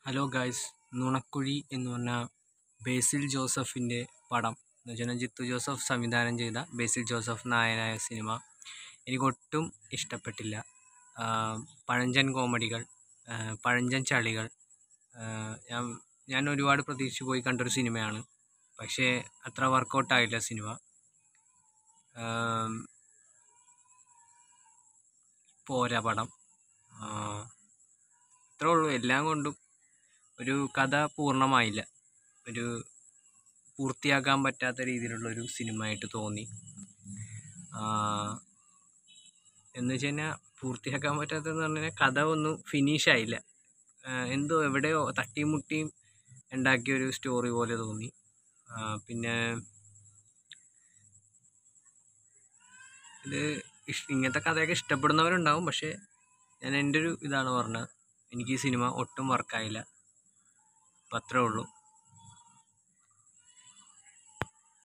hello guys നുണക്കുഴി എന്ന് പറഞ്ഞ ബേസിൽ ജോസഫിൻ്റെ പടം എന്ന് വെച്ചാൽ ജിത്തു ജോസഫ് സംവിധാനം ചെയ്ത ബേസിൽ ജോസഫ് നായനായ സിനിമ എനിക്കൊട്ടും ഇഷ്ടപ്പെട്ടില്ല പഴഞ്ചൻ കോമഡികൾ പഴഞ്ചൻ ചളികൾ ഞാൻ ഞാൻ ഒരുപാട് പ്രതീക്ഷിച്ച് പോയി കണ്ടൊരു സിനിമയാണ് പക്ഷേ അത്ര വർക്കൗട്ടായില്ല സിനിമ പോരാ പടം അത്രേ ഉള്ളൂ എല്ലാം കൊണ്ടും ഒരു കഥ പൂർണ്ണമായില്ല ഒരു പൂർത്തിയാക്കാൻ പറ്റാത്ത രീതിയിലുള്ളൊരു സിനിമയായിട്ട് തോന്നി എന്ന് വെച്ച് കഴിഞ്ഞാൽ പൂർത്തിയാക്കാൻ പറ്റാത്തതെന്ന് പറഞ്ഞു കഴിഞ്ഞാൽ കഥ ഒന്നും ഫിനിഷ് ആയില്ല എന്തോ എവിടെയോ തട്ടിയും മുട്ടിയും ഉണ്ടാക്കിയൊരു സ്റ്റോറി പോലെ തോന്നി പിന്നെ ഇത് ഇങ്ങനത്തെ കഥയൊക്കെ ഇഷ്ടപ്പെടുന്നവരുണ്ടാവും പക്ഷേ ഞാൻ എൻ്റെ ഒരു ഇതാണ് പറഞ്ഞത് എനിക്ക് ഈ സിനിമ ഒട്ടും വർക്കായില്ല അപ്പം അത്രേ ഉള്ളൂ